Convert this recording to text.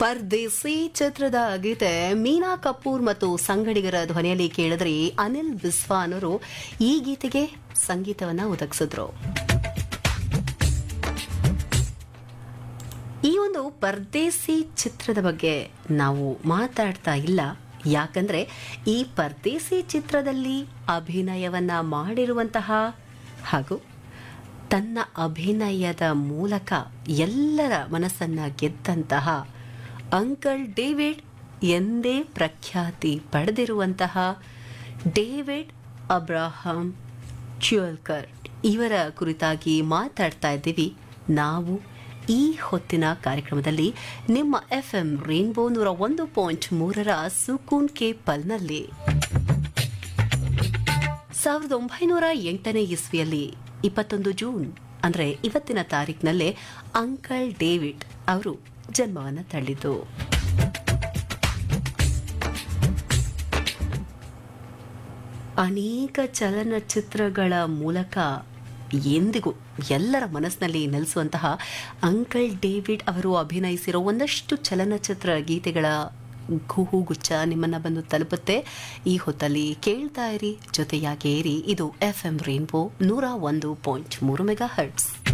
ಪರ್ದೇಸಿ ಚಿತ್ರದ ಗೀತೆ ಮೀನಾ ಕಪೂರ್ ಮತ್ತು ಸಂಗಡಿಗರ ಧ್ವನಿಯಲ್ಲಿ ಕೇಳಿದ್ರೆ ಅನಿಲ್ ಬಿಸ್ವಾನ್ ಅವರು ಈ ಗೀತೆಗೆ ಸಂಗೀತವನ್ನ ಒದಗಿಸಿದ್ರು ಈ ಒಂದು ಪರ್ದೇಸಿ ಚಿತ್ರದ ಬಗ್ಗೆ ನಾವು ಮಾತಾಡ್ತಾ ಇಲ್ಲ ಯಾಕಂದ್ರೆ ಈ ಪರ್ದೇಸಿ ಚಿತ್ರದಲ್ಲಿ ಅಭಿನಯವನ್ನ ಮಾಡಿರುವಂತಹ ಹಾಗೂ ತನ್ನ ಅಭಿನಯದ ಮೂಲಕ ಎಲ್ಲರ ಮನಸ್ಸನ್ನ ಗೆದ್ದಂತಹ ಅಂಕಲ್ ಡೇವಿಡ್ ಎಂದೇ ಪ್ರಖ್ಯಾತಿ ಪಡೆದಿರುವಂತಹ ಡೇವಿಡ್ ಅಬ್ರಾಹಂ ಚ್ಯುಲ್ಕರ್ ಇವರ ಕುರಿತಾಗಿ ಮಾತಾಡ್ತಾ ಇದ್ದೀವಿ ನಾವು ಈ ಹೊತ್ತಿನ ಕಾರ್ಯಕ್ರಮದಲ್ಲಿ ನಿಮ್ಮ ಎಫ್ ಎಂ ರೇನ್ಬೋ ನೂರ ಒಂದು ಪಾಯಿಂಟ್ ಮೂರರ ಸುಕೂನ್ ಕೆ ಪಲ್ನಲ್ಲಿ ಸಾವಿರದ ಒಂಬೈನೂರ ಎಂಟನೇ ಇಸ್ವಿಯಲ್ಲಿ ಇಪ್ಪತ್ತೊಂದು ಜೂನ್ ಅಂದ್ರೆ ಇವತ್ತಿನ ತಾರೀಕಿನಲ್ಲೇ ಅಂಕಲ್ ಡೇವಿಡ್ ಅವರು ಜನ್ಮವನ್ನು ತಳ್ಳಿದ್ದು ಅನೇಕ ಚಲನಚಿತ್ರಗಳ ಮೂಲಕ ಎಂದಿಗೂ ಎಲ್ಲರ ಮನಸ್ಸಿನಲ್ಲಿ ನೆಲೆಸುವಂತಹ ಅಂಕಲ್ ಡೇವಿಡ್ ಅವರು ಅಭಿನಯಿಸಿರೋ ಒಂದಷ್ಟು ಚಲನಚಿತ್ರ ಗೀತೆಗಳ ಗುಚ್ಚ ನಿಮ್ಮನ್ನ ಬಂದು ತಲುಪುತ್ತೆ ಈ ಹೊತ್ತಲ್ಲಿ ಕೇಳ್ತಾ ಇರಿ ಜೊತೆಯಾಗೇ ಇರಿ ಇದು ಎಫ್ ಎಂ ರೇನ್ಬೋ ನೂರ ಒಂದು ಪಾಯಿಂಟ್ ಮೂರು ಮೆಗಾ ಹರ್ಟ್ಸ್